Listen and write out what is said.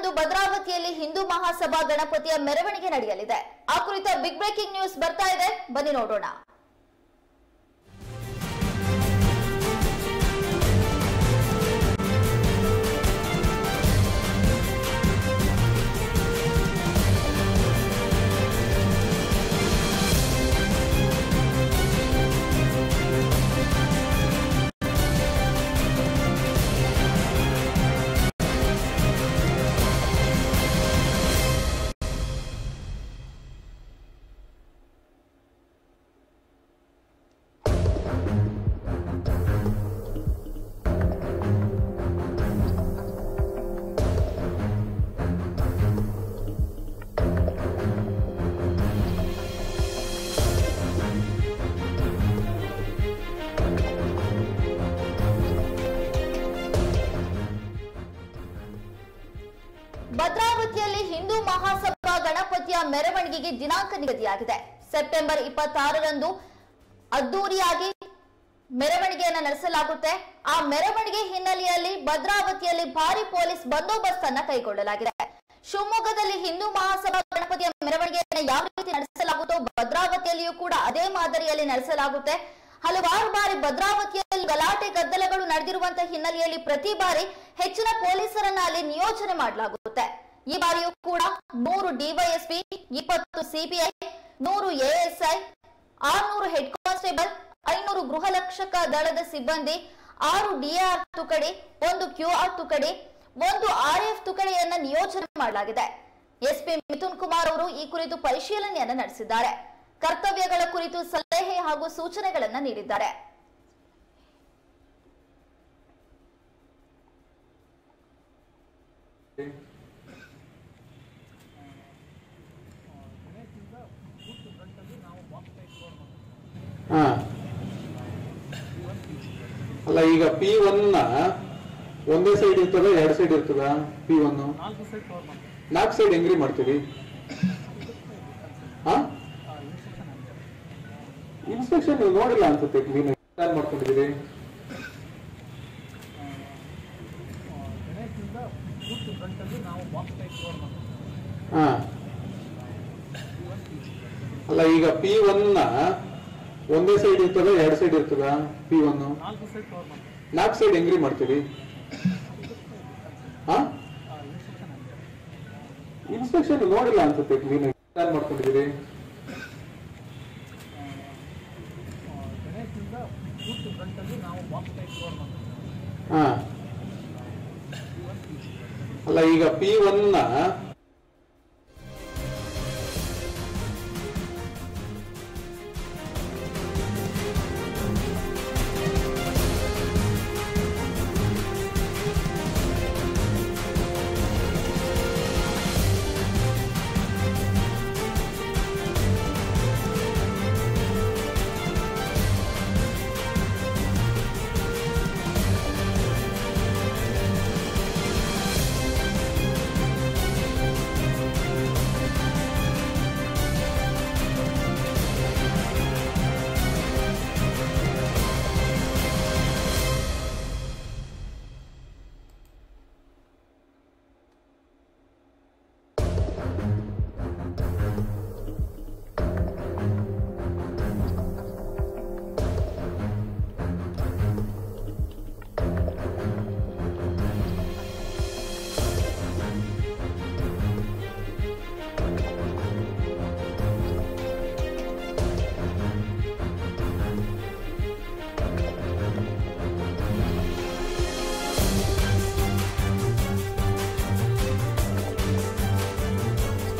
ತಾರರಂದು ಭದ್ರಾವತಿಯಲ್ಲಿ ಹಿಂದೂ ಮಹಾಸಭಾ ಗಣಪತಿಯ ಮೆರವಣಿಗೆ ನಡೆಯಲಿದೆ ಆ ಕುರಿತ ಬಿಗ್ ಬ್ರೇಕಿಂಗ್ ನ್ಯೂಸ್ ಬರ್ತಾ ಇದೆ ಬನ್ನಿ ನೋಡೋಣ ಭದ್ರಾವತಿಯಲ್ಲಿ ಹಿಂದೂ ಮಹಾಸಭಾ ಗಣಪತಿಯ ಮೆರವಣಿಗೆಗೆ ದಿನಾಂಕ ನಿಗದಿಯಾಗಿದೆ ಸೆಪ್ಟೆಂಬರ್ ಇಪ್ಪತ್ತಾರರಂದು ಅದ್ದೂರಿಯಾಗಿ ಮೆರವಣಿಗೆಯನ್ನ ನಡೆಸಲಾಗುತ್ತೆ ಆ ಮೆರವಣಿಗೆ ಹಿನ್ನೆಲೆಯಲ್ಲಿ ಭದ್ರಾವತಿಯಲ್ಲಿ ಭಾರಿ ಪೊಲೀಸ್ ಬಂದೋಬಸ್ತ್ ಅನ್ನ ಕೈಗೊಳ್ಳಲಾಗಿದೆ ಶಿವಮೊಗ್ಗದಲ್ಲಿ ಹಿಂದೂ ಮಹಾಸಭಾ ಗಣಪತಿಯ ಮೆರವಣಿಗೆಯನ್ನು ಯಾವ ರೀತಿ ನಡೆಸಲಾಗುತ್ತೋ ಭದ್ರಾವತಿಯಲ್ಲಿಯೂ ಕೂಡ ಅದೇ ಮಾದರಿಯಲ್ಲಿ ನಡೆಸಲಾಗುತ್ತೆ ಹಲವಾರು ಬಾರಿ ಭದ್ರಾವತಿಯಲ್ಲಿ ಗಲಾಟೆ ಗದ್ದಲಗಳು ನಡೆದಿರುವಂತಹ ಹಿನ್ನೆಲೆಯಲ್ಲಿ ಪ್ರತಿ ಬಾರಿ ಹೆಚ್ಚಿನ ಪೊಲೀಸರನ್ನ ಅಲ್ಲಿ ನಿಯೋಜನೆ ಮಾಡಲಾಗುತ್ತೆ ಈ ಬಾರಿಯೂ ಕೂಡ ನೂರು ಡಿವೈಎಸ್ಪಿ ಇಪ್ಪತ್ತು ಸಿಬಿಐ ನೂರು ಎಎಸ್ಐ ಆರ್ನೂರು ಹೆಡ್ ಕಾನ್ಸ್ಟೇಬಲ್ ಐನೂರು ಗೃಹ ರಕ್ಷಕ ದಳದ ಸಿಬ್ಬಂದಿ ಆರು ಡಿಆರ್ ತುಕಡಿ ಒಂದು ಕ್ಯೂಆರ್ ತುಕಡಿ ಒಂದು ಆರ್ಎಫ್ ತುಕಡಿಯನ್ನ ನಿಯೋಜನೆ ಮಾಡಲಾಗಿದೆ ಎಸ್ಪಿ ಮಿಥುನ್ ಕುಮಾರ್ ಅವರು ಈ ಕುರಿತು ಪರಿಶೀಲನೆಯನ್ನ ನಡೆಸಿದ್ದಾರೆ ಕರ್ತವ್ಯಗಳ ಕುರಿತು ಸಲಹೆ ಹಾಗೂ ಸೂಚನೆಗಳನ್ನ ನೀಡಿದ್ದಾರೆ ಹಾ ಅಲ್ಲ ಈಗ ಪಿ ಒನ್ ನ ಒಂದೇ ಸೈಡ್ ಇರ್ತದ ಎರಡ್ ಸೈಡ್ ಇರ್ತದ ಪಿ ಒನ್ ನಾಲ್ಕು ಸೈಡ್ ಕವರ್ ಮಾಡ್ತೀವಿ ನಾಲ್ಕು ಸೈಡ್ ಹೆಂಗ್ರಿ ಮಾಡ್ತೀವಿ ಹಾ ಇನ್ಸ್ಪೆಕ್ಷನ್ ನೀವು ನೋಡಿಲ್ಲ ಅನ್ಸುತ್ತೆ ಕ್ಲೀನ್ ಪ್ಲಾನ್ ಮಾಡ್ಕೊಂಡಿದ್ದೀರಿ ಗಣೇಶನಿಂದ ಬೂತ್ ಫ್ರಂಟಲ್ಲಿ ನಾವು ಬಾಕ್ಸ್ ಟೈಪ್ ಕವರ್ ಮಾಡ್ತೀವಿ ಹಾ ಅಲ್ಲ ಈಗ ಪಿ ಒನ್ ನ ಒಂದೇ ಸೈಡ್ ಇರ್ತದ ಎರಡ್ ಸೈಡ್ ಇರ್ತದ ಪಿ ಒನ್ ನಾಲ್ಕು ಸೈಡ್ ಕವರ್ ಮಾಡ್ತೀವಿ ನಾಲ್ಕು ಸೈಡ್ ಹೆಂಗ್ರಿ ಮಾಡ್ತೀವಿ ಹಾ ಇನ್ಸ್ಪೆಕ್ಷನ್ ನೋಡಿಲ್ಲ ಅನ್ಸುತ್ತೆ ಕ್ಲೀನ್ ಪ್ಲಾನ್ ಮಾಡ್ಕೊಂಡಿದ್ದೀರಿ ಗಣೇಶನಿಂದ ಬೂತ್ ಫ್ರಂಟಲ್ಲಿ ನಾವು ಬಾಕ್ಸ್ ಟೈಪ್ ಕವರ್ ಮಾಡ್ತೀವಿ ಹಾ ಅಲ್ಲ ಈಗ ಪಿ ಒನ್ ನ